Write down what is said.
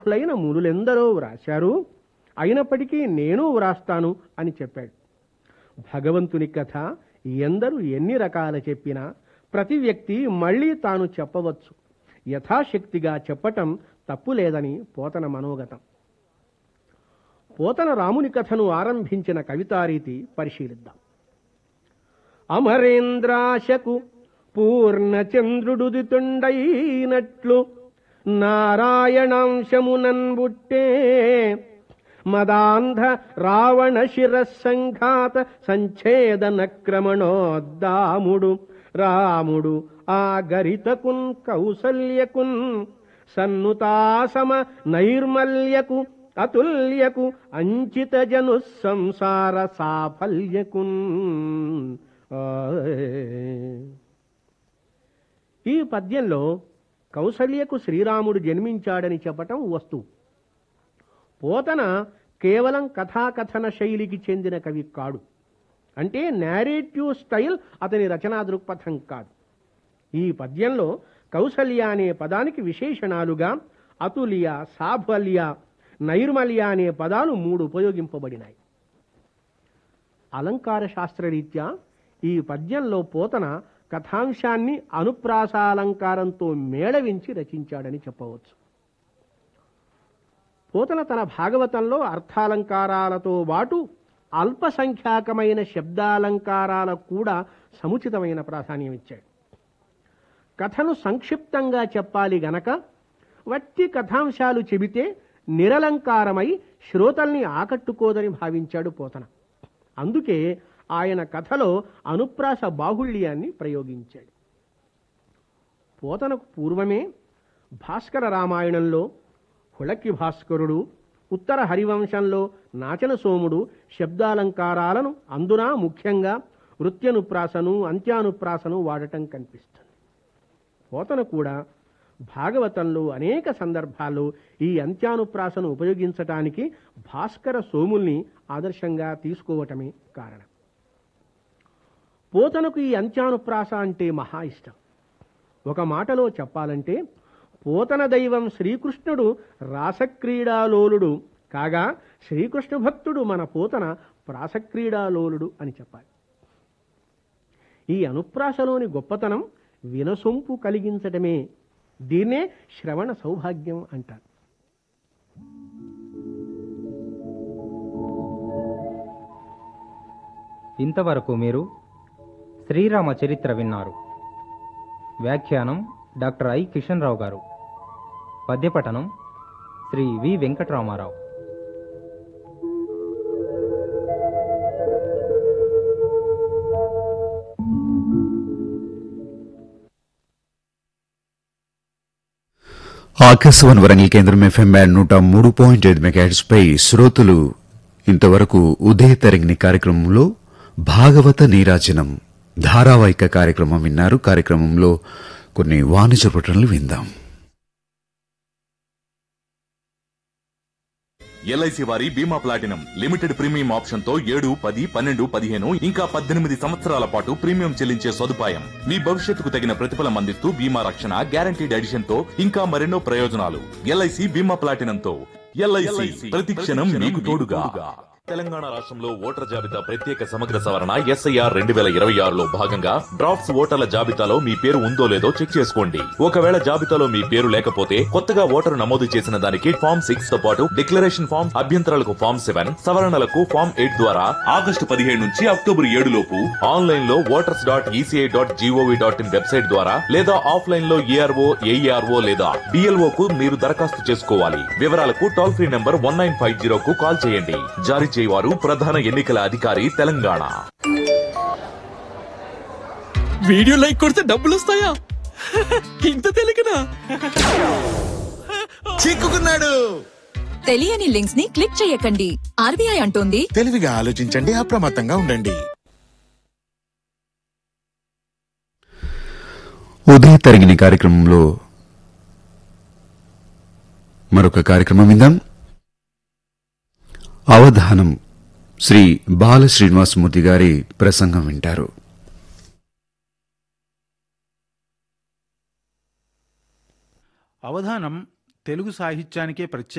లైన మునులెందరో వ్రాశారు అయినప్పటికీ నేను వ్రాస్తాను అని చెప్పాడు భగవంతుని కథ ఎందరు ఎన్ని రకాల చెప్పినా ప్రతి వ్యక్తి మళ్ళీ తాను చెప్పవచ్చు యథాశక్తిగా చెప్పటం తప్పు లేదని పోతన మనోగతం పోతన రాముని కథను ఆరంభించిన కవితారీతి పరిశీలిద్దాం అమరేంద్రాశకు పూర్ణచంద్రుడుదితుండైనట్లు నారాయణాంశమునన్ బుట్టే మదాంధ రావణ శిరస్సంఘాత సంఛేదన క్రమణోద్దాముడు రాముడు ఆ గరితకున్ కౌసల్యకున్ సన్నుతాసమ నైర్మల్యకు అతుల్యకు అంచిత జను సంసార సాఫల్యకున్ ఆయ్. ఈ పద్యంలో కౌసల్యకు శ్రీరాముడు జన్మించాడని చెప్పటం వస్తువు పోతన కేవలం కథాకథన శైలికి చెందిన కవి కాడు అంటే నేరేటివ్ స్టైల్ అతని రచనా దృక్పథం కాదు ఈ పద్యంలో కౌసల్య అనే పదానికి విశేషణాలుగా అతుల్య సాఫల్య నైర్మల్య అనే పదాలు మూడు ఉపయోగింపబడినాయి అలంకార శాస్త్రరీత్యా ఈ పద్యంలో పోతన కథాంశాన్ని అనుప్రాసాలంకారంతో మేళవించి రచించాడని చెప్పవచ్చు పోతన తన భాగవతంలో అర్థాలంకారాలతో పాటు అల్పసంఖ్యాకమైన శబ్దాలంకారాలకు కూడా సముచితమైన ప్రాధాన్యం ఇచ్చాడు కథను సంక్షిప్తంగా చెప్పాలి గనక వట్టి కథాంశాలు చెబితే నిరలంకారమై శ్రోతల్ని ఆకట్టుకోదని భావించాడు పోతన అందుకే ఆయన కథలో అనుప్రాస బాహుళ్యాన్ని ప్రయోగించాడు పోతనకు పూర్వమే భాస్కర రామాయణంలో హుళక్కి భాస్కరుడు ఉత్తర హరివంశంలో నాచన సోముడు శబ్దాలంకారాలను అందున ముఖ్యంగా వృత్యనుప్రాసను అంత్యానుప్రాసను వాడటం కనిపిస్తుంది పోతన కూడా భాగవతంలో అనేక సందర్భాల్లో ఈ అంత్యానుప్రాసను ఉపయోగించటానికి భాస్కర సోముల్ని ఆదర్శంగా తీసుకోవటమే కారణం పోతనకు ఈ అంత్యానుప్రాస అంటే మహా ఇష్టం ఒక మాటలో చెప్పాలంటే పోతన దైవం శ్రీకృష్ణుడు రాసక్రీడాలోలుడు కాగా శ్రీకృష్ణ భక్తుడు మన పోతన ప్రాసక్రీడాలోలుడు అని చెప్పాలి ఈ అనుప్రాసలోని గొప్పతనం వినసొంపు కలిగించటమే దీన్నే శ్రవణ సౌభాగ్యం అంటారు ఇంతవరకు మీరు శ్రీరామ చరిత్ర విన్నారు వ్యాఖ్యానం డాక్టర్ ఐ కిషన్ రావు గారు పద్యపఠనం శ్రీ వి వెంకటరామారావు ఆకాశవాణి వరంగల్ కేంద్రం ఎఫ్ఎం బ్యాండ్ నూట మూడు పాయింట్ ఐదు మెగాహెట్స్ పై శ్రోతలు ఇంతవరకు ఉదయ తరంగిణి కార్యక్రమంలో భాగవత నీరాజనం ధారావాహిక కార్యక్రమం విన్నారు కార్యక్రమంలో కొన్ని వాణిజ్య ప్రకటనలు విందాం ఎల్ఐసి వారి బీమా ప్లాటినం లిమిటెడ్ ప్రీమియం ఆప్షన్ తో ఏడు పది పన్నెండు పదిహేను ఇంకా పద్దెనిమిది సంవత్సరాల పాటు ప్రీమియం చెల్లించే సదుపాయం మీ భవిష్యత్తుకు తగిన ప్రతిఫలం అందిస్తూ బీమా రక్షణ గ్యారంటీడ్ ఎడిషన్ తో ఇంకా మరెన్నో ప్రయోజనాలు ఎల్ఐసి బీమా ప్లాటినం తో ఎల్ఐసి ప్రతి క్షణం మీకు తోడుగా తెలంగాణ రాష్ట్రంలో ఓటర్ జాబితా ప్రత్యేక సమగ్ర సవరణ ఎస్ఐఆర్ రెండు వేల ఇరవై ఆరులో భాగంగా డ్రాఫ్ట్స్ ఓటర్ల జాబితాలో మీ పేరు ఉందో లేదో చెక్ చేసుకోండి ఒకవేళ జాబితాలో మీ పేరు లేకపోతే కొత్తగా ఓటరు నమోదు చేసిన దానికి ఫామ్ సిక్స్ తో పాటు డిక్లరేషన్ ఫామ్ అభ్యంతరాలకు ఫామ్ సెవెన్ సవరణలకు ఫామ్ ఎయిట్ ద్వారా ఆగస్టు పదిహేడు నుంచి అక్టోబర్ ఏడు లోపు ఆన్లైన్ లో voters dot ECI dot GOV dot in website ద్వారా లేదా ఆఫ్లైన్ లో ఏఆర్ఓ ఏఈఆర్ఓ లేదా డిఎల్ఓ కు మీరు దరఖాస్తు చేసుకోవాలి వివరాలకు toll free number one nine five zero కు కాల్ చేయండి జారీ చేయవారు ప్రధాన ఎన్నికల అధికారి తెలంగాణ వీడియో లైక్ కొడితే డబ్బులు వస్తాయా ఇంత తెలియకనా చిక్కుకున్నాడు తెలియని లింక్స్ ని క్లిక్ చేయకండి ఆర్బీఐ అంటోంది తెలివిగా ఆలోచించండి అప్రమత్తంగా ఉండండి ఉదయ తరంగిణి కార్యక్రమంలో మరొక కార్యక్రమం విందాం అవధానం శ్రీ బాల శ్రీనివాసమూర్తి గారి ప్రసంగం వింటారు అవధానం తెలుగు సాహిత్యానికే ప్రత్యేక